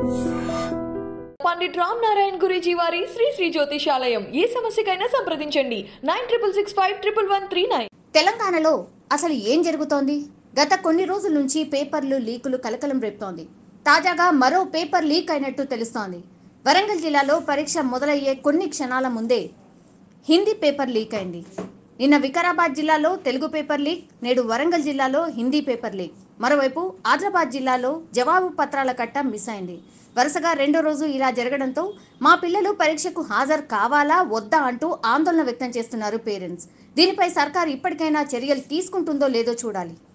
పండిట్ రామ్ నారాయణ్ గురూజీ వారి శ్రీ శ్రీ జ్యోతిషాలయం ఏ సమస్యకైనా సంప్రదించండి nine triple six five triple one three nine తెలంగాణలో అసలు ఏం జరుగుతోంది గత కొన్ని రోజుల నుంచి పేపర్లు లీకులు కలకలం రేపుతోంది తాజాగా మరో పేపర్ లీక్ అయినట్టు తెలుస్తోంది వరంగల్ జిల్లాలో పరీక్ష మొదలయ్యే కొన్ని క్షణాల ముందే హిందీ పేపర్ లీక్ అయింది నిన్న వికారాబాద్ జిల్లాలో తెలుగు పేపర్ లీక్ నేడు వరంగల్ జిల్లాలో హిందీ పేపర్ లీక్ మరోవైపు ఆదిలాబాద్ జిల్లాలో జవాబు పత్రాల కట్ట మిస్ అయింది వరుసగా రెండో రోజు ఇలా జరగడంతో మా పిల్లలు పరీక్షకు హాజరు కావాలా వద్దా అంటూ ఆందోళన వ్యక్తం చేస్తున్నారు పేరెంట్స్ దీనిపై సర్కార్ ఇప్పటికైనా చర్యలు తీసుకుంటుందో లేదో చూడాలి